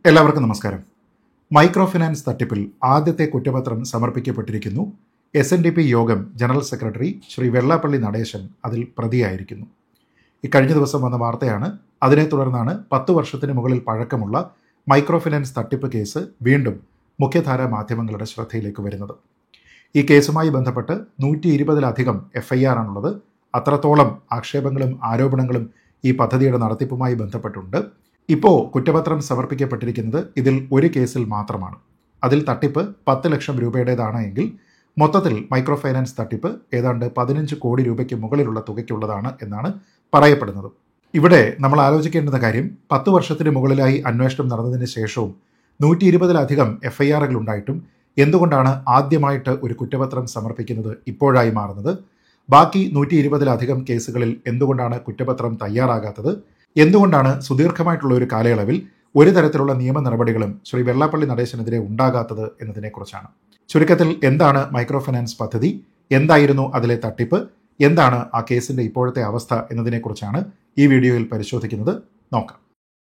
എല്ലാവർക്കും നമസ്കാരം micro finance തട്ടിപ്പിൽ ആദ്യത്തെ കുറ്റപത്രം സമർപ്പിക്കപ്പെട്ടിരിക്കുന്നു എസ് എൻ ഡി പി യോഗം ജനറൽ സെക്രട്ടറി ശ്രീ വെള്ളാപ്പള്ളി നടേശൻ അതിൽ പ്രതിയായിരിക്കുന്നു ഇക്കഴിഞ്ഞ ദിവസം വന്ന വാർത്തയാണ് അതിനെ തുടർന്നാണ് പത്ത് വർഷത്തിന് മുകളിൽ പഴക്കമുള്ള മൈക്രോ ഫിനാൻസ് തട്ടിപ്പ് കേസ് വീണ്ടും മുഖ്യധാരാ മാധ്യമങ്ങളുടെ ശ്രദ്ധയിലേക്ക് വരുന്നത് ഈ കേസുമായി ബന്ധപ്പെട്ട് നൂറ്റി ഇരുപതിലധികം എഫ് ഐ ആർ ആണുള്ളത് അത്രത്തോളം ആക്ഷേപങ്ങളും ആരോപണങ്ങളും ഈ പദ്ധതിയുടെ നടത്തിപ്പുമായി ബന്ധപ്പെട്ടുണ്ട് ഇപ്പോൾ കുറ്റപത്രം സമർപ്പിക്കപ്പെട്ടിരിക്കുന്നത് ഇതിൽ ഒരു കേസിൽ മാത്രമാണ് അതിൽ തട്ടിപ്പ് പത്ത് ലക്ഷം രൂപയുടേതാണ് എങ്കിൽ മൊത്തത്തിൽ മൈക്രോ ഫൈനാൻസ് തട്ടിപ്പ് ഏതാണ്ട് പതിനഞ്ച് കോടി രൂപയ്ക്ക് മുകളിലുള്ള തുകയ്ക്കുള്ളതാണ് എന്നാണ് പറയപ്പെടുന്നത് ഇവിടെ നമ്മൾ ആലോചിക്കേണ്ടുന്ന കാര്യം പത്ത് വർഷത്തിന് മുകളിലായി അന്വേഷണം നടന്നതിന് ശേഷവും നൂറ്റി ഇരുപതിലധികം എഫ് ഐ ആറുകൾ ഉണ്ടായിട്ടും എന്തുകൊണ്ടാണ് ആദ്യമായിട്ട് ഒരു കുറ്റപത്രം സമർപ്പിക്കുന്നത് ഇപ്പോഴായി മാറുന്നത് ബാക്കി നൂറ്റി ഇരുപതിലധികം കേസുകളിൽ എന്തുകൊണ്ടാണ് കുറ്റപത്രം തയ്യാറാകാത്തത് എന്തുകൊണ്ടാണ് സുദീർഘമായിട്ടുള്ള ഒരു കാലയളവിൽ ഒരു തരത്തിലുള്ള നിയമ നടപടികളും ശ്രീ വെള്ളാപ്പള്ളി നടേശനെതിരെ ഉണ്ടാകാത്തത് എന്നതിനെക്കുറിച്ചാണ് ചുരുക്കത്തിൽ എന്താണ് മൈക്രോ ഫിനാൻസ് പദ്ധതി എന്തായിരുന്നു അതിലെ തട്ടിപ്പ് എന്താണ് ആ കേസിന്റെ ഇപ്പോഴത്തെ അവസ്ഥ എന്നതിനെക്കുറിച്ചാണ് ഈ വീഡിയോയിൽ പരിശോധിക്കുന്നത് നോക്കാം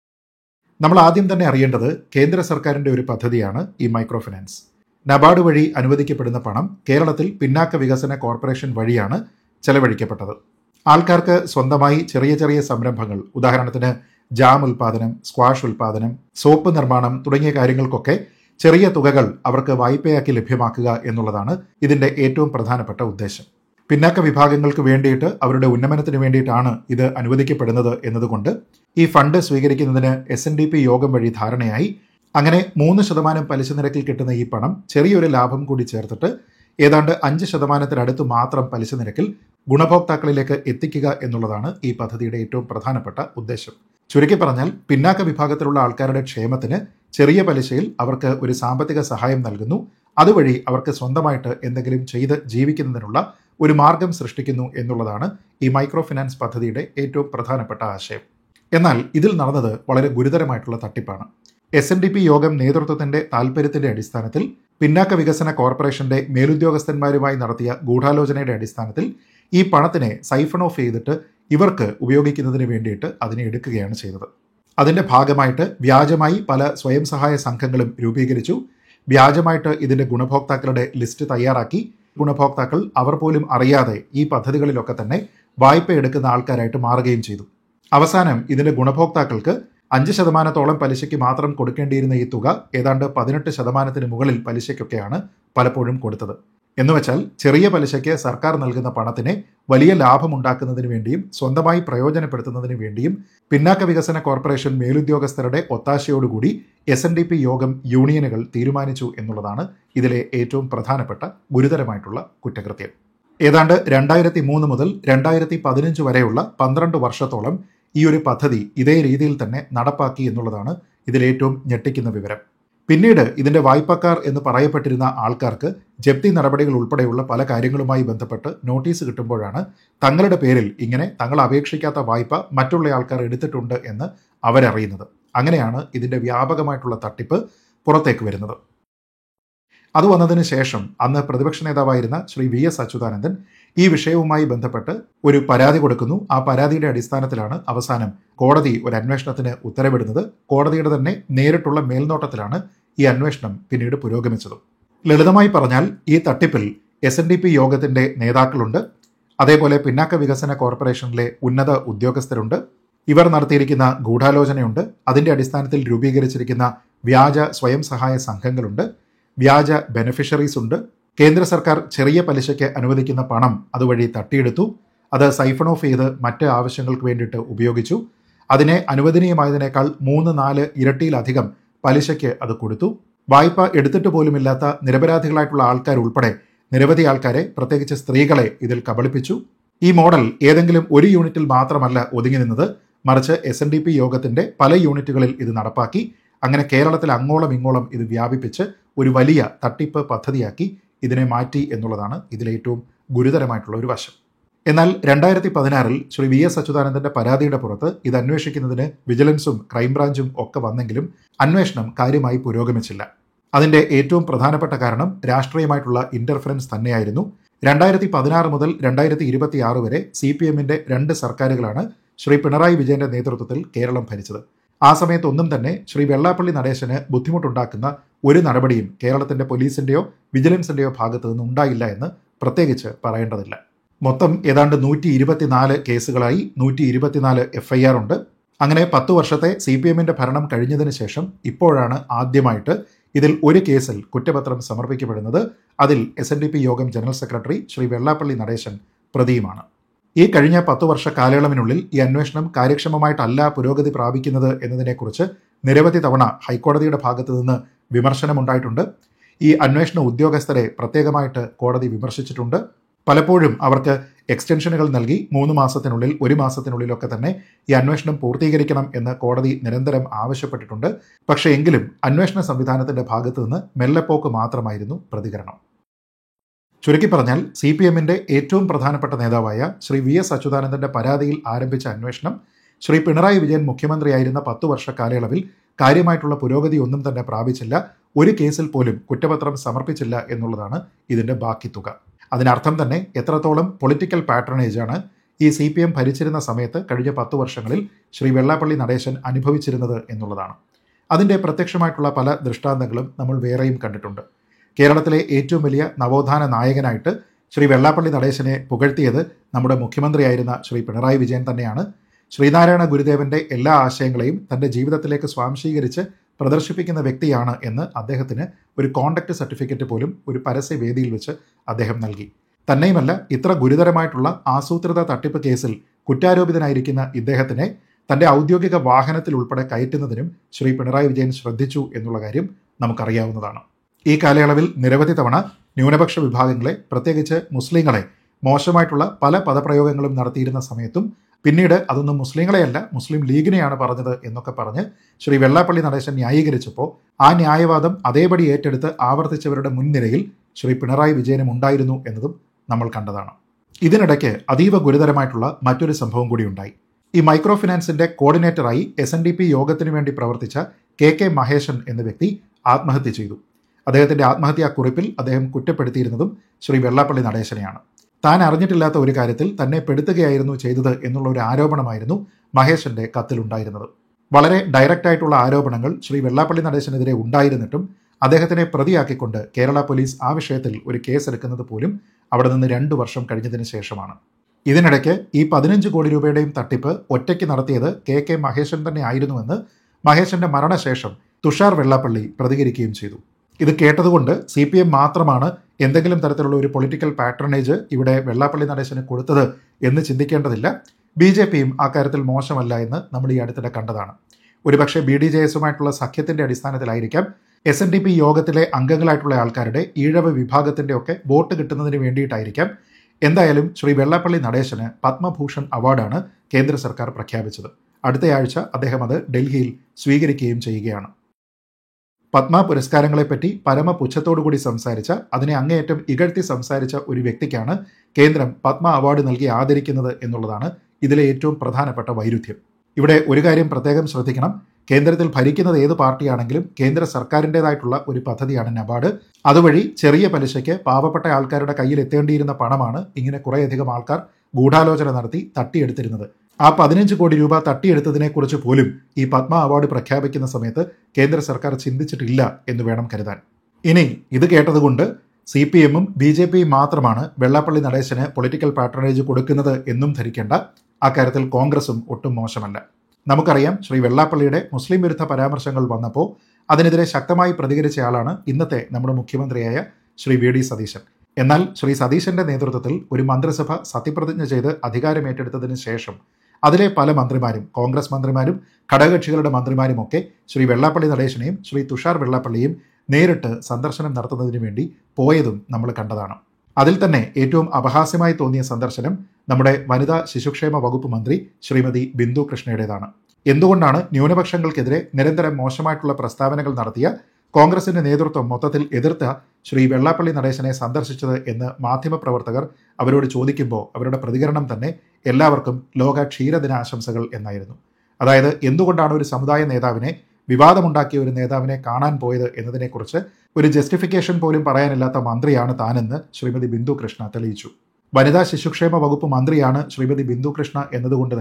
നമ്മൾ ആദ്യം തന്നെ അറിയേണ്ടത് കേന്ദ്ര സർക്കാരിന്റെ ഒരു പദ്ധതിയാണ് ഈ മൈക്രോ ഫിനാൻസ് നബാർഡ് വഴി അനുവദിക്കപ്പെടുന്ന പണം കേരളത്തിൽ പിന്നാക്ക വികസന കോർപ്പറേഷൻ വഴിയാണ് ചെലവഴിക്കപ്പെട്ടത് ആൾക്കാർക്ക് സ്വന്തമായി ചെറിയ ചെറിയ സംരംഭങ്ങൾ ഉദാഹരണത്തിന് ജാം ഉൽപാദനം സ്ക്വാഷ് ഉൽപാദനം സോപ്പ് നിർമ്മാണം തുടങ്ങിയ കാര്യങ്ങൾക്കൊക്കെ ചെറിയ തുകകൾ അവർക്ക് വായ്പയാക്കി ലഭ്യമാക്കുക എന്നുള്ളതാണ് ഇതിന്റെ ഏറ്റവും പ്രധാനപ്പെട്ട ഉദ്ദേശം പിന്നാക്ക വിഭാഗങ്ങൾക്ക് വേണ്ടിയിട്ട് അവരുടെ ഉന്നമനത്തിന് വേണ്ടിയിട്ടാണ് ഇത് അനുവദിക്കപ്പെടുന്നത് എന്നതുകൊണ്ട് ഈ ഫണ്ട് സ്വീകരിക്കുന്നതിന് എസ് എൻ ഡി പി യോഗം വഴി ധാരണയായി അങ്ങനെ മൂന്ന് ശതമാനം പലിശ നിരക്കിൽ കിട്ടുന്ന ഈ പണം ചെറിയൊരു ലാഭം കൂടി ചേർത്തിട്ട് ഏതാണ്ട് അഞ്ച് ശതമാനത്തിനടുത്ത് മാത്രം പലിശ നിരക്കിൽ ഗുണഭോക്താക്കളിലേക്ക് എത്തിക്കുക എന്നുള്ളതാണ് ഈ പദ്ധതിയുടെ ഏറ്റവും പ്രധാനപ്പെട്ട ഉദ്ദേശം ചുരുക്കി പറഞ്ഞാൽ പിന്നാക്ക വിഭാഗത്തിലുള്ള ആൾക്കാരുടെ ക്ഷേമത്തിന് ചെറിയ പലിശയിൽ അവർക്ക് ഒരു സാമ്പത്തിക സഹായം നൽകുന്നു അതുവഴി അവർക്ക് സ്വന്തമായിട്ട് എന്തെങ്കിലും ചെയ്ത് ജീവിക്കുന്നതിനുള്ള ഒരു മാർഗം സൃഷ്ടിക്കുന്നു എന്നുള്ളതാണ് ഈ മൈക്രോ ഫിനാൻസ് പദ്ധതിയുടെ ഏറ്റവും പ്രധാനപ്പെട്ട ആശയം എന്നാൽ ഇതിൽ നടന്നത് വളരെ ഗുരുതരമായിട്ടുള്ള തട്ടിപ്പാണ് എസ് എൻ ഡി പി യോഗം നേതൃത്വത്തിന്റെ താൽപര്യത്തിന്റെ അടിസ്ഥാനത്തിൽ പിന്നാക്ക വികസന കോർപ്പറേഷന്റെ മേലുദ്യോഗസ്ഥന്മാരുമായി നടത്തിയ ഗൂഢാലോചനയുടെ അടിസ്ഥാനത്തിൽ ഈ പണത്തിനെ സൈഫൺ ഓഫ് ചെയ്തിട്ട് ഇവർക്ക് ഉപയോഗിക്കുന്നതിന് വേണ്ടിയിട്ട് അതിനെ എടുക്കുകയാണ് ചെയ്തത് അതിന്റെ ഭാഗമായിട്ട് വ്യാജമായി പല സ്വയം സഹായ സംഘങ്ങളും രൂപീകരിച്ചു വ്യാജമായിട്ട് ഇതിന്റെ ഗുണഭോക്താക്കളുടെ ലിസ്റ്റ് തയ്യാറാക്കി ഗുണഭോക്താക്കൾ അവർ പോലും അറിയാതെ ഈ പദ്ധതികളിലൊക്കെ തന്നെ വായ്പ എടുക്കുന്ന ആൾക്കാരായിട്ട് മാറുകയും ചെയ്തു അവസാനം ഇതിന്റെ ഗുണഭോക്താക്കൾക്ക് അഞ്ച് ശതമാനത്തോളം പലിശയ്ക്ക് മാത്രം കൊടുക്കേണ്ടിയിരുന്ന ഈ തുക ഏതാണ്ട് പതിനെട്ട് ശതമാനത്തിന് മുകളിൽ പലിശയ്ക്കൊക്കെയാണ് പലപ്പോഴും കൊടുത്തത് എന്നുവെച്ചാൽ ചെറിയ പലിശയ്ക്ക് സർക്കാർ നൽകുന്ന പണത്തിനെ വലിയ ലാഭമുണ്ടാക്കുന്നതിന് വേണ്ടിയും സ്വന്തമായി പ്രയോജനപ്പെടുത്തുന്നതിന് വേണ്ടിയും പിന്നാക്ക വികസന കോർപ്പറേഷൻ മേലുദ്യോഗസ്ഥരുടെ ഒത്താശയോടുകൂടി എസ് എൻ ഡി പി യോഗം യൂണിയനുകൾ തീരുമാനിച്ചു എന്നുള്ളതാണ് ഇതിലെ ഏറ്റവും പ്രധാനപ്പെട്ട ഗുരുതരമായിട്ടുള്ള കുറ്റകൃത്യം ഏതാണ്ട് രണ്ടായിരത്തി മൂന്ന് മുതൽ രണ്ടായിരത്തി പതിനഞ്ച് വരെയുള്ള പന്ത്രണ്ട് വർഷത്തോളം ഈ ഒരു പദ്ധതി ഇതേ രീതിയിൽ തന്നെ നടപ്പാക്കി എന്നുള്ളതാണ് ഇതിലേറ്റവും ഞെട്ടിക്കുന്ന വിവരം പിന്നീട് ഇതിന്റെ വായ്പക്കാർ എന്ന് പറയപ്പെട്ടിരുന്ന ആൾക്കാർക്ക് ജപ്തി നടപടികൾ ഉൾപ്പെടെയുള്ള പല കാര്യങ്ങളുമായി ബന്ധപ്പെട്ട് നോട്ടീസ് കിട്ടുമ്പോഴാണ് തങ്ങളുടെ പേരിൽ ഇങ്ങനെ തങ്ങൾ അപേക്ഷിക്കാത്ത വായ്പ മറ്റുള്ള ആൾക്കാർ എടുത്തിട്ടുണ്ട് എന്ന് അവരറിയുന്നത് അങ്ങനെയാണ് ഇതിന്റെ വ്യാപകമായിട്ടുള്ള തട്ടിപ്പ് പുറത്തേക്ക് വരുന്നത് അത് വന്നതിന് ശേഷം അന്ന് പ്രതിപക്ഷ നേതാവായിരുന്ന ശ്രീ വി എസ് അച്യുതാനന്ദൻ ഈ വിഷയവുമായി ബന്ധപ്പെട്ട് ഒരു പരാതി കൊടുക്കുന്നു ആ പരാതിയുടെ അടിസ്ഥാനത്തിലാണ് അവസാനം കോടതി ഒരു അന്വേഷണത്തിന് ഉത്തരവിടുന്നത് കോടതിയുടെ തന്നെ നേരിട്ടുള്ള മേൽനോട്ടത്തിലാണ് ഈ അന്വേഷണം പിന്നീട് പുരോഗമിച്ചത് ലളിതമായി പറഞ്ഞാൽ ഈ തട്ടിപ്പിൽ എസ് എൻ ഡി പി യോഗത്തിന്റെ നേതാക്കളുണ്ട് അതേപോലെ പിന്നാക്ക വികസന കോർപ്പറേഷനിലെ ഉന്നത ഉദ്യോഗസ്ഥരുണ്ട് ഇവർ നടത്തിയിരിക്കുന്ന ഗൂഢാലോചനയുണ്ട് അതിന്റെ അടിസ്ഥാനത്തിൽ രൂപീകരിച്ചിരിക്കുന്ന വ്യാജ സ്വയം സഹായ സംഘങ്ങളുണ്ട് വ്യാജ ബെനിഫിഷ്യറീസ് ഉണ്ട് കേന്ദ്ര സർക്കാർ ചെറിയ പലിശയ്ക്ക് അനുവദിക്കുന്ന പണം അതുവഴി തട്ടിയെടുത്തു അത് സൈഫൺ ഓഫ് ചെയ്ത് മറ്റ് ആവശ്യങ്ങൾക്ക് വേണ്ടിയിട്ട് ഉപയോഗിച്ചു അതിനെ അനുവദനീയമായതിനേക്കാൾ മൂന്ന് നാല് ഇരട്ടിയിലധികം പലിശയ്ക്ക് അത് കൊടുത്തു വായ്പ എടുത്തിട്ട് പോലുമില്ലാത്ത നിരപരാധികളായിട്ടുള്ള ആൾക്കാർ ഉൾപ്പെടെ നിരവധി ആൾക്കാരെ പ്രത്യേകിച്ച് സ്ത്രീകളെ ഇതിൽ കബളിപ്പിച്ചു ഈ മോഡൽ ഏതെങ്കിലും ഒരു യൂണിറ്റിൽ മാത്രമല്ല ഒതുങ്ങി നിന്നത് മറിച്ച് എസ് എൻ ഡി പി യോഗത്തിന്റെ പല യൂണിറ്റുകളിൽ ഇത് നടപ്പാക്കി അങ്ങനെ കേരളത്തിൽ അങ്ങോളം ഇങ്ങോളം ഇത് വ്യാപിപ്പിച്ച് ഒരു വലിയ തട്ടിപ്പ് പദ്ധതിയാക്കി ഇതിനെ മാറ്റി എന്നുള്ളതാണ് ഇതിലേറ്റവും ഗുരുതരമായിട്ടുള്ള ഒരു വശം എന്നാൽ രണ്ടായിരത്തി പതിനാറിൽ ശ്രീ വി എസ് അച്യുതാനന്ദന്റെ പരാതിയുടെ പുറത്ത് ഇത് അന്വേഷിക്കുന്നതിന് വിജിലൻസും ക്രൈംബ്രാഞ്ചും ഒക്കെ വന്നെങ്കിലും അന്വേഷണം കാര്യമായി പുരോഗമിച്ചില്ല അതിന്റെ ഏറ്റവും പ്രധാനപ്പെട്ട കാരണം രാഷ്ട്രീയമായിട്ടുള്ള ഇന്റർഫറൻസ് തന്നെയായിരുന്നു രണ്ടായിരത്തി പതിനാറ് മുതൽ രണ്ടായിരത്തി ഇരുപത്തി ആറ് വരെ സി പി എമ്മിന്റെ രണ്ട് സർക്കാരുകളാണ് ശ്രീ പിണറായി വിജയന്റെ നേതൃത്വത്തിൽ കേരളം ഭരിച്ചത് ആ സമയത്തൊന്നും തന്നെ ശ്രീ വെള്ളാപ്പള്ളി നടേശന് ബുദ്ധിമുട്ടുണ്ടാക്കുന്ന ഒരു നടപടിയും കേരളത്തിന്റെ പോലീസിന്റെയോ വിജിലൻസിന്റെയോ ഭാഗത്തു നിന്ന് ഉണ്ടായില്ല എന്ന് പ്രത്യേകിച്ച് പറയേണ്ടതില്ല മൊത്തം ഏതാണ്ട് നൂറ്റി ഇരുപത്തിനാല് കേസുകളായി നൂറ്റി ഇരുപത്തിനാല് എഫ് ഐ ആർ ഉണ്ട് അങ്ങനെ പത്ത് വർഷത്തെ സി പി എമ്മിന്റെ ഭരണം കഴിഞ്ഞതിന് ശേഷം ഇപ്പോഴാണ് ആദ്യമായിട്ട് ഇതിൽ ഒരു കേസിൽ കുറ്റപത്രം സമർപ്പിക്കപ്പെടുന്നത് അതിൽ എസ് എൻ ഡി പി യോഗം ജനറൽ സെക്രട്ടറി ശ്രീ വെള്ളാപ്പള്ളി നടേശൻ പ്രതിയുമാണ് ഈ കഴിഞ്ഞ പത്തു വർഷ കാലയളവിനുള്ളിൽ ഈ അന്വേഷണം കാര്യക്ഷമമായിട്ടല്ല പുരോഗതി പ്രാപിക്കുന്നത് എന്നതിനെക്കുറിച്ച് നിരവധി തവണ ഹൈക്കോടതിയുടെ ഭാഗത്തു നിന്ന് വിമർശനമുണ്ടായിട്ടുണ്ട് ഈ അന്വേഷണ ഉദ്യോഗസ്ഥരെ പ്രത്യേകമായിട്ട് കോടതി വിമർശിച്ചിട്ടുണ്ട് പലപ്പോഴും അവർക്ക് എക്സ്റ്റൻഷനുകൾ നൽകി മൂന്ന് മാസത്തിനുള്ളിൽ ഒരു മാസത്തിനുള്ളിലൊക്കെ തന്നെ ഈ അന്വേഷണം പൂർത്തീകരിക്കണം എന്ന് കോടതി നിരന്തരം ആവശ്യപ്പെട്ടിട്ടുണ്ട് പക്ഷേ എങ്കിലും അന്വേഷണ സംവിധാനത്തിന്റെ ഭാഗത്തു നിന്ന് മെല്ലെപ്പോക്ക് മാത്രമായിരുന്നു പ്രതികരണം ചുരുക്കി പറഞ്ഞാൽ സി പി എമ്മിന്റെ ഏറ്റവും പ്രധാനപ്പെട്ട നേതാവായ ശ്രീ വി എസ് അച്യുതാനന്ദന്റെ പരാതിയിൽ ആരംഭിച്ച അന്വേഷണം ശ്രീ പിണറായി വിജയൻ മുഖ്യമന്ത്രിയായിരുന്ന പത്തു വർഷ കാലയളവിൽ കാര്യമായിട്ടുള്ള പുരോഗതി ഒന്നും തന്നെ പ്രാപിച്ചില്ല ഒരു കേസിൽ പോലും കുറ്റപത്രം സമർപ്പിച്ചില്ല എന്നുള്ളതാണ് ഇതിന്റെ ബാക്കി തുക അതിനർത്ഥം തന്നെ എത്രത്തോളം പൊളിറ്റിക്കൽ പാട്രണേജാണ് ഈ സി പി എം ഭരിച്ചിരുന്ന സമയത്ത് കഴിഞ്ഞ പത്തു വർഷങ്ങളിൽ ശ്രീ വെള്ളാപ്പള്ളി നടേശൻ അനുഭവിച്ചിരുന്നത് എന്നുള്ളതാണ് അതിൻ്റെ പ്രത്യക്ഷമായിട്ടുള്ള പല ദൃഷ്ടാന്തങ്ങളും നമ്മൾ വേറെയും കണ്ടിട്ടുണ്ട് കേരളത്തിലെ ഏറ്റവും വലിയ നവോത്ഥാന നായകനായിട്ട് ശ്രീ വെള്ളാപ്പള്ളി നടേശനെ പുകഴ്ത്തിയത് നമ്മുടെ മുഖ്യമന്ത്രിയായിരുന്ന ശ്രീ പിണറായി വിജയൻ തന്നെയാണ് ശ്രീനാരായണ ഗുരുദേവന്റെ എല്ലാ ആശയങ്ങളെയും തൻ്റെ ജീവിതത്തിലേക്ക് സ്വാംശീകരിച്ച് പ്രദർശിപ്പിക്കുന്ന വ്യക്തിയാണ് എന്ന് അദ്ദേഹത്തിന് ഒരു കോണ്ടക്ട് സർട്ടിഫിക്കറ്റ് പോലും ഒരു പരസ്യ വേദിയിൽ വെച്ച് അദ്ദേഹം നൽകി തന്നെയുമല്ല ഇത്ര ഗുരുതരമായിട്ടുള്ള ആസൂത്രിത തട്ടിപ്പ് കേസിൽ കുറ്റാരോപിതനായിരിക്കുന്ന ഇദ്ദേഹത്തിനെ തന്റെ ഔദ്യോഗിക വാഹനത്തിൽ ഉൾപ്പെടെ കയറ്റുന്നതിനും ശ്രീ പിണറായി വിജയൻ ശ്രദ്ധിച്ചു എന്നുള്ള കാര്യം നമുക്കറിയാവുന്നതാണ് ഈ കാലയളവിൽ നിരവധി തവണ ന്യൂനപക്ഷ വിഭാഗങ്ങളെ പ്രത്യേകിച്ച് മുസ്ലിങ്ങളെ മോശമായിട്ടുള്ള പല പദപ്രയോഗങ്ങളും നടത്തിയിരുന്ന സമയത്തും പിന്നീട് അതൊന്നും മുസ്ലിങ്ങളെയല്ല മുസ്ലിം ലീഗിനെയാണ് പറഞ്ഞത് എന്നൊക്കെ പറഞ്ഞ് ശ്രീ വെള്ളാപ്പള്ളി നടേശൻ ന്യായീകരിച്ചപ്പോൾ ആ ന്യായവാദം അതേപടി ഏറ്റെടുത്ത് ആവർത്തിച്ചവരുടെ മുൻനിരയിൽ ശ്രീ പിണറായി വിജയനും ഉണ്ടായിരുന്നു എന്നതും നമ്മൾ കണ്ടതാണ് ഇതിനിടയ്ക്ക് അതീവ ഗുരുതരമായിട്ടുള്ള മറ്റൊരു സംഭവം കൂടി ഉണ്ടായി ഈ മൈക്രോ ഫിനാൻസിന്റെ കോർഡിനേറ്ററായി എസ് എൻ ഡി പി യോഗത്തിന് വേണ്ടി പ്രവർത്തിച്ച കെ കെ മഹേശൻ എന്ന വ്യക്തി ആത്മഹത്യ ചെയ്തു അദ്ദേഹത്തിന്റെ ആത്മഹത്യാ കുറിപ്പിൽ അദ്ദേഹം കുറ്റപ്പെടുത്തിയിരുന്നതും ശ്രീ വെള്ളാപ്പള്ളി നടേശനെയാണ് താൻ അറിഞ്ഞിട്ടില്ലാത്ത ഒരു കാര്യത്തിൽ തന്നെ പെടുത്തുകയായിരുന്നു ചെയ്തത് എന്നുള്ള ഒരു ആരോപണമായിരുന്നു മഹേശന്റെ കത്തിലുണ്ടായിരുന്നത് വളരെ ഡയറക്റ്റ് ആയിട്ടുള്ള ആരോപണങ്ങൾ ശ്രീ വെള്ളാപ്പള്ളി നടേശനെതിരെ ഉണ്ടായിരുന്നിട്ടും അദ്ദേഹത്തിനെ പ്രതിയാക്കിക്കൊണ്ട് കേരള പോലീസ് ആ വിഷയത്തിൽ ഒരു കേസെടുക്കുന്നത് പോലും അവിടെ നിന്ന് രണ്ടു വർഷം കഴിഞ്ഞതിന് ശേഷമാണ് ഇതിനിടയ്ക്ക് ഈ പതിനഞ്ച് കോടി രൂപയുടെയും തട്ടിപ്പ് ഒറ്റയ്ക്ക് നടത്തിയത് കെ കെ മഹേശൻ തന്നെ ആയിരുന്നുവെന്ന് മഹേശന്റെ മരണശേഷം തുഷാർ വെള്ളാപ്പള്ളി പ്രതികരിക്കുകയും ചെയ്തു ഇത് കേട്ടതുകൊണ്ട് സി പി എം മാത്രമാണ് എന്തെങ്കിലും തരത്തിലുള്ള ഒരു പൊളിറ്റിക്കൽ പാട്രണേജ് ഇവിടെ വെള്ളാപ്പള്ളി നടേശന് കൊടുത്തത് എന്ന് ചിന്തിക്കേണ്ടതില്ല ബി ജെ പിയും ആ കാര്യത്തിൽ മോശമല്ല എന്ന് നമ്മൾ ഈ അടുത്തിടെ കണ്ടതാണ് ഒരുപക്ഷെ ബി ഡി ജെ എസുമായിട്ടുള്ള സഖ്യത്തിന്റെ അടിസ്ഥാനത്തിലായിരിക്കാം എസ് എൻ ഡി പി യോഗത്തിലെ അംഗങ്ങളായിട്ടുള്ള ആൾക്കാരുടെ ഈഴവ വിഭാഗത്തിന്റെ ഒക്കെ വോട്ട് കിട്ടുന്നതിന് വേണ്ടിയിട്ടായിരിക്കാം എന്തായാലും ശ്രീ വെള്ളാപ്പള്ളി നടേശന് പത്മഭൂഷൺ അവാർഡാണ് കേന്ദ്ര സർക്കാർ പ്രഖ്യാപിച്ചത് അടുത്തയാഴ്ച അദ്ദേഹം അത് ഡൽഹിയിൽ സ്വീകരിക്കുകയും ചെയ്യുകയാണ് പത്മ പുരസ്കാരങ്ങളെപ്പറ്റി പരമപുച്ഛത്തോടുകൂടി സംസാരിച്ച അതിനെ അങ്ങേയറ്റം ഇകഴ്ത്തി സംസാരിച്ച ഒരു വ്യക്തിക്കാണ് കേന്ദ്രം പത്മ അവാർഡ് നൽകി ആദരിക്കുന്നത് എന്നുള്ളതാണ് ഇതിലെ ഏറ്റവും പ്രധാനപ്പെട്ട വൈരുദ്ധ്യം ഇവിടെ ഒരു കാര്യം പ്രത്യേകം ശ്രദ്ധിക്കണം കേന്ദ്രത്തിൽ ഭരിക്കുന്നത് ഏത് പാർട്ടിയാണെങ്കിലും കേന്ദ്ര സർക്കാരിൻ്റെതായിട്ടുള്ള ഒരു പദ്ധതിയാണ് നബാർഡ് അതുവഴി ചെറിയ പലിശയ്ക്ക് പാവപ്പെട്ട ആൾക്കാരുടെ കയ്യിൽ എത്തേണ്ടിയിരുന്ന പണമാണ് ഇങ്ങനെ കുറേയധികം ആൾക്കാർ ഗൂഢാലോചന നടത്തി തട്ടിയെടുത്തിരുന്നത് ആ പതിനഞ്ച് കോടി രൂപ തട്ടിയെടുത്തതിനെക്കുറിച്ച് പോലും ഈ പത്മ അവാർഡ് പ്രഖ്യാപിക്കുന്ന സമയത്ത് കേന്ദ്ര സർക്കാർ ചിന്തിച്ചിട്ടില്ല എന്ന് വേണം കരുതാൻ ഇനി ഇത് കേട്ടതുകൊണ്ട് സി പി എമ്മും ബി ജെ പിയും മാത്രമാണ് വെള്ളാപ്പള്ളി നടേശന് പൊളിറ്റിക്കൽ പാട്രണേജ് കൊടുക്കുന്നത് എന്നും ധരിക്കേണ്ട അക്കാര്യത്തിൽ കോൺഗ്രസും ഒട്ടും മോശമല്ല നമുക്കറിയാം ശ്രീ വെള്ളാപ്പള്ളിയുടെ മുസ്ലിം വിരുദ്ധ പരാമർശങ്ങൾ വന്നപ്പോൾ അതിനെതിരെ ശക്തമായി പ്രതികരിച്ചയാളാണ് ഇന്നത്തെ നമ്മുടെ മുഖ്യമന്ത്രിയായ ശ്രീ വി ഡി സതീശൻ എന്നാൽ ശ്രീ സതീശന്റെ നേതൃത്വത്തിൽ ഒരു മന്ത്രിസഭ സത്യപ്രതിജ്ഞ ചെയ്ത് അധികാരമേറ്റെടുത്തതിന് ശേഷം അതിലെ പല മന്ത്രിമാരും കോൺഗ്രസ് മന്ത്രിമാരും ഘടകകക്ഷികളുടെ മന്ത്രിമാരും ഒക്കെ ശ്രീ വെള്ളാപ്പള്ളി നടേശനെയും ശ്രീ തുഷാർ വെള്ളാപ്പള്ളിയും നേരിട്ട് സന്ദർശനം നടത്തുന്നതിന് വേണ്ടി പോയതും നമ്മൾ കണ്ടതാണ് അതിൽ തന്നെ ഏറ്റവും അപഹാസ്യമായി തോന്നിയ സന്ദർശനം നമ്മുടെ വനിതാ ശിശുക്ഷേമ വകുപ്പ് മന്ത്രി ശ്രീമതി ബിന്ദു കൃഷ്ണയുടേതാണ് എന്തുകൊണ്ടാണ് ന്യൂനപക്ഷങ്ങൾക്കെതിരെ നിരന്തരം മോശമായിട്ടുള്ള പ്രസ്താവനകൾ നടത്തിയ കോൺഗ്രസിന്റെ നേതൃത്വം മൊത്തത്തിൽ എതിർത്ത ശ്രീ വെള്ളാപ്പള്ളി നടേശനെ സന്ദർശിച്ചത് എന്ന് മാധ്യമപ്രവർത്തകർ അവരോട് ചോദിക്കുമ്പോൾ അവരുടെ പ്രതികരണം തന്നെ എല്ലാവർക്കും ലോക ക്ഷീരദിനാശംസകൾ എന്നായിരുന്നു അതായത് എന്തുകൊണ്ടാണ് ഒരു സമുദായ നേതാവിനെ വിവാദമുണ്ടാക്കിയ ഒരു നേതാവിനെ കാണാൻ പോയത് എന്നതിനെക്കുറിച്ച് ഒരു ജസ്റ്റിഫിക്കേഷൻ പോലും പറയാനില്ലാത്ത മന്ത്രിയാണ് താനെന്ന് ശ്രീമതി ബിന്ദു കൃഷ്ണ തെളിയിച്ചു വനിതാ ശിശുക്ഷേമ വകുപ്പ് മന്ത്രിയാണ് ശ്രീമതി ബിന്ദു കൃഷ്ണ എന്നതുകൊണ്ട് തന്നെ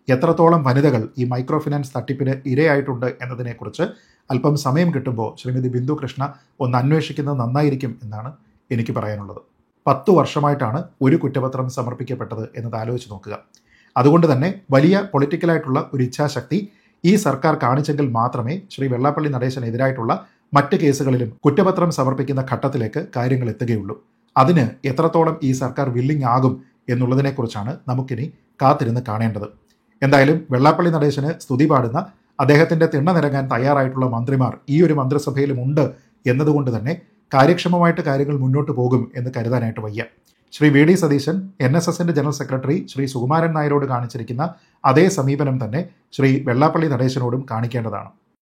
എത്രത്തോളം വനിതകൾ ഈ മൈക്രോ ഫിനാൻസ് തട്ടിപ്പിന് ഇരയായിട്ടുണ്ട് എന്നതിനെക്കുറിച്ച് അല്പം സമയം കിട്ടുമ്പോൾ ശ്രീമതി ബിന്ദു കൃഷ്ണ ഒന്ന് അന്വേഷിക്കുന്നത് നന്നായിരിക്കും എന്നാണ് എനിക്ക് പറയാനുള്ളത് പത്തു വർഷമായിട്ടാണ് ഒരു കുറ്റപത്രം സമർപ്പിക്കപ്പെട്ടത് എന്നത് ആലോചിച്ച് നോക്കുക അതുകൊണ്ട് തന്നെ വലിയ പൊളിറ്റിക്കലായിട്ടുള്ള ഒരു ഇച്ഛാശക്തി ഈ സർക്കാർ കാണിച്ചെങ്കിൽ മാത്രമേ ശ്രീ വെള്ളാപ്പള്ളി നടേശനെതിരായിട്ടുള്ള മറ്റ് കേസുകളിലും കുറ്റപത്രം സമർപ്പിക്കുന്ന ഘട്ടത്തിലേക്ക് കാര്യങ്ങൾ എത്തുകയുള്ളൂ അതിന് എത്രത്തോളം ഈ സർക്കാർ വില്ലിംഗ് ആകും എന്നുള്ളതിനെക്കുറിച്ചാണ് നമുക്കിനി കാത്തിരുന്ന് കാണേണ്ടത് എന്തായാലും വെള്ളാപ്പള്ളി നടേശന് സ്തുതി പാടുന്ന അദ്ദേഹത്തിന്റെ തിണ്ണ നിരങ്ങാൻ തയ്യാറായിട്ടുള്ള മന്ത്രിമാർ ഈ ഒരു മന്ത്രിസഭയിലും ഉണ്ട് എന്നതുകൊണ്ട് തന്നെ കാര്യക്ഷമമായിട്ട് കാര്യങ്ങൾ മുന്നോട്ട് പോകും എന്ന് കരുതാനായിട്ട് വയ്യ Shri V D Satheesan N S എസിന്റെ ജനറൽ സെക്രട്ടറി ശ്രീ സുകുമാരൻ നായരോട് കാണിച്ചിരിക്കുന്ന അതേ സമീപനം തന്നെ ശ്രീ വെള്ളാപ്പള്ളി നടേശനോടും കാണിക്കേണ്ടതാണ്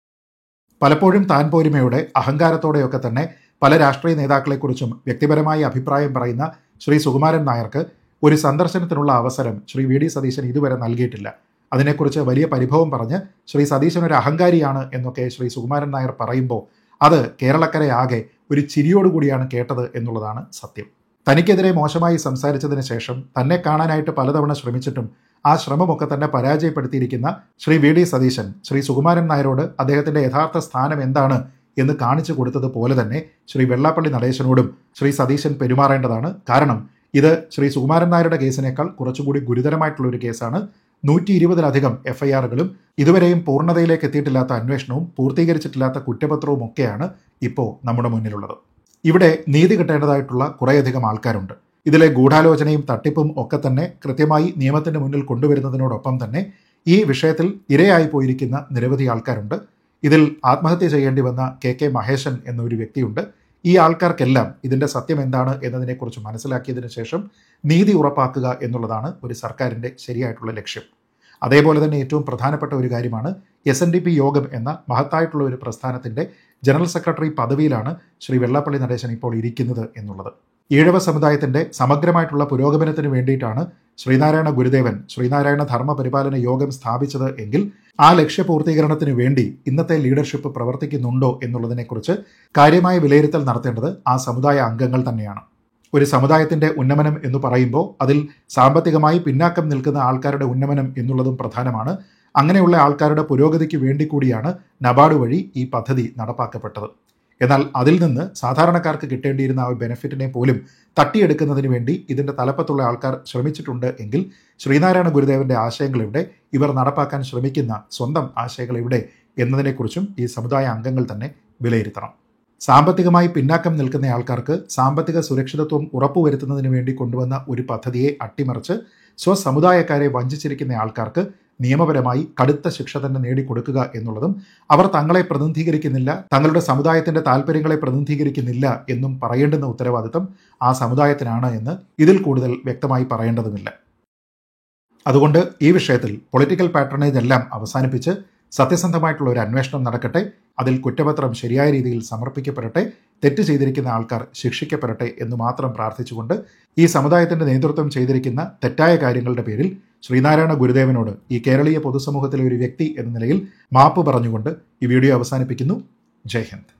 പലപ്പോഴും താൻ പോരിമയുടെ അഹങ്കാരത്തോടെയൊക്കെ തന്നെ പല രാഷ്ട്രീയ നേതാക്കളെക്കുറിച്ചും വ്യക്തിപരമായ അഭിപ്രായം പറയുന്ന ശ്രീ സുകുമാരൻ നായർക്ക് ഒരു സന്ദർശനത്തിനുള്ള അവസരം ശ്രീ വി ഡി സതീശൻ ഇതുവരെ നൽകിയിട്ടില്ല അതിനെക്കുറിച്ച് വലിയ പരിഭവം പറഞ്ഞ് ശ്രീ സതീശൻ ഒരു അഹങ്കാരിയാണ് എന്നൊക്കെ ശ്രീ സുകുമാരൻ നായർ പറയുമ്പോൾ അത് കേരളക്കരയാകെ ഒരു ചിരിയോടുകൂടിയാണ് കേട്ടത് എന്നുള്ളതാണ് സത്യം തനിക്കെതിരെ മോശമായി സംസാരിച്ചതിന് ശേഷം തന്നെ കാണാനായിട്ട് പലതവണ ശ്രമിച്ചിട്ടും ആ ശ്രമമൊക്കെ തന്നെ പരാജയപ്പെടുത്തിയിരിക്കുന്ന ശ്രീ വി ഡി സതീശൻ ശ്രീ സുകുമാരൻ നായരോട് അദ്ദേഹത്തിന്റെ യഥാർത്ഥ സ്ഥാനം എന്താണ് എന്ന് കാണിച്ചു കൊടുത്തതുപോലെ തന്നെ ശ്രീ വെള്ളാപ്പള്ളി നടേശനോടും ശ്രീ സതീശൻ പെരുമാറേണ്ടതാണ് കാരണം ഇത് ശ്രീ സുകുമാരൻ നായരുടെ കേസിനേക്കാൾ കുറച്ചുകൂടി ഗുരുതരമായിട്ടുള്ള ഒരു കേസാണ് നൂറ്റി ഇരുപതിലധികം എഫ്ഐആറുകളും ഇതുവരെയും പൂർണ്ണതയിലേക്ക് എത്തിയിട്ടില്ലാത്ത അന്വേഷണവും പൂർത്തീകരിച്ചിട്ടില്ലാത്ത കുറ്റപത്രവും ഒക്കെയാണ് ഇപ്പോൾ നമ്മുടെ മുന്നിലുള്ളത് ഇവിടെ നീതി കിട്ടേണ്ടതായിട്ടുള്ള കുറേയധികം ആൾക്കാരുണ്ട് ഇതിലെ ഗൂഢാലോചനയും തട്ടിപ്പും ഒക്കെ തന്നെ കൃത്യമായി നിയമത്തിന്റെ മുന്നിൽ കൊണ്ടുവരുന്നതിനോടൊപ്പം തന്നെ ഈ വിഷയത്തിൽ ഇരയായി പോയിരിക്കുന്ന നിരവധി ആൾക്കാരുണ്ട് ഇതിൽ ആത്മഹത്യ ചെയ്യേണ്ടി വന്ന കെ കെ മഹേശൻ എന്നൊരു വ്യക്തിയുണ്ട് ഈ ആൾക്കാർക്കെല്ലാം ഇതിന്റെ സത്യം എന്താണ് എന്നതിനെക്കുറിച്ച് മനസ്സിലാക്കിയതിനു ശേഷം നീതി ഉറപ്പാക്കുക എന്നുള്ളതാണ് ഒരു സർക്കാരിന്റെ ശരിയായിട്ടുള്ള ലക്ഷ്യം അതേപോലെ തന്നെ ഏറ്റവും പ്രധാനപ്പെട്ട ഒരു കാര്യമാണ് എസ് എൻ ഡി പി യോഗം എന്ന മഹത്തായിട്ടുള്ള ഒരു പ്രസ്ഥാനത്തിന്റെ ജനറൽ സെക്രട്ടറി പദവിയിലാണ് ശ്രീ വെള്ളാപ്പള്ളി നടേശൻ ഇപ്പോൾ ഇരിക്കുന്നത് എന്നുള്ളത് ഈഴവ സമുദായത്തിന്റെ സമഗ്രമായിട്ടുള്ള പുരോഗമനത്തിന് വേണ്ടിയിട്ടാണ് ശ്രീനാരായണ ഗുരുദേവൻ ശ്രീനാരായണ ധർമ്മ പരിപാലന യോഗം സ്ഥാപിച്ചത് എങ്കിൽ ആ ലക്ഷ്യപൂർത്തീകരണത്തിന് വേണ്ടി ഇന്നത്തെ ലീഡർഷിപ്പ് പ്രവർത്തിക്കുന്നുണ്ടോ എന്നുള്ളതിനെക്കുറിച്ച് കാര്യമായ വിലയിരുത്തൽ നടത്തേണ്ടത് ആ സമുദായ അംഗങ്ങൾ തന്നെയാണ് ഒരു സമുദായത്തിന്റെ ഉന്നമനം എന്ന് പറയുമ്പോൾ അതിൽ സാമ്പത്തികമായി പിന്നാക്കം നിൽക്കുന്ന ആൾക്കാരുടെ ഉന്നമനം എന്നുള്ളതും പ്രധാനമാണ് അങ്ങനെയുള്ള ആൾക്കാരുടെ പുരോഗതിക്ക് വേണ്ടി കൂടിയാണ് നബാർഡ് വഴി ഈ പദ്ധതി നടപ്പാക്കപ്പെട്ടത് എന്നാൽ അതിൽ നിന്ന് സാധാരണക്കാർക്ക് കിട്ടേണ്ടിയിരുന്ന ആ ബെനിഫിറ്റിനെ പോലും തട്ടിയെടുക്കുന്നതിന് വേണ്ടി ഇതിന്റെ തലപ്പത്തുള്ള ആൾക്കാർ ശ്രമിച്ചിട്ടുണ്ട് എങ്കിൽ ശ്രീനാരായണ ഗുരുദേവന്റെ ആശയങ്ങൾ എവിടെ ഇവർ നടപ്പാക്കാൻ ശ്രമിക്കുന്ന സ്വന്തം ആശയങ്ങൾ എവിടെ എന്നതിനെക്കുറിച്ചും ഈ സമുദായ അംഗങ്ങൾ തന്നെ വിലയിരുത്തണം സാമ്പത്തികമായി പിന്നാക്കം നിൽക്കുന്ന ആൾക്കാർക്ക് സാമ്പത്തിക സുരക്ഷിതത്വം ഉറപ്പുവരുത്തുന്നതിന് വേണ്ടി കൊണ്ടുവന്ന ഒരു പദ്ധതിയെ അട്ടിമറിച്ച് സ്വസമുദായക്കാരെ വഞ്ചിച്ചിരിക്കുന്ന ആൾക്കാർക്ക് നിയമപരമായി കടുത്ത ശിക്ഷ തന്നെ നേടിക്കൊടുക്കുക എന്നുള്ളതും അവർ തങ്ങളെ പ്രതിനിധീകരിക്കുന്നില്ല തങ്ങളുടെ സമുദായത്തിന്റെ താല്പര്യങ്ങളെ പ്രതിനിധീകരിക്കുന്നില്ല എന്നും പറയേണ്ടുന്ന ഉത്തരവാദിത്തം ആ സമുദായത്തിനാണ് എന്ന് ഇതിൽ കൂടുതൽ വ്യക്തമായി പറയേണ്ടതുമില്ല അതുകൊണ്ട് ഈ വിഷയത്തിൽ പൊളിറ്റിക്കൽ പാറ്റേണേജ് എല്ലാം അവസാനിപ്പിച്ച് സത്യസന്ധമായിട്ടുള്ള ഒരു അന്വേഷണം നടക്കട്ടെ അതിൽ കുറ്റപത്രം ശരിയായ രീതിയിൽ സമർപ്പിക്കപ്പെടട്ടെ തെറ്റ് ചെയ്തിരിക്കുന്ന ആൾക്കാർ ശിക്ഷിക്കപ്പെടട്ടെ എന്ന് മാത്രം പ്രാർത്ഥിച്ചുകൊണ്ട് ഈ സമുദായത്തിന്റെ നേതൃത്വം ചെയ്തിരിക്കുന്ന തെറ്റായ കാര്യങ്ങളുടെ പേരിൽ ശ്രീനാരായണ ഗുരുദേവനോട് ഈ കേരളീയ പൊതുസമൂഹത്തിലെ ഒരു വ്യക്തി എന്ന നിലയിൽ മാപ്പ് പറഞ്ഞുകൊണ്ട് ഈ വീഡിയോ അവസാനിപ്പിക്കുന്നു ജയ് ഹിന്ദ്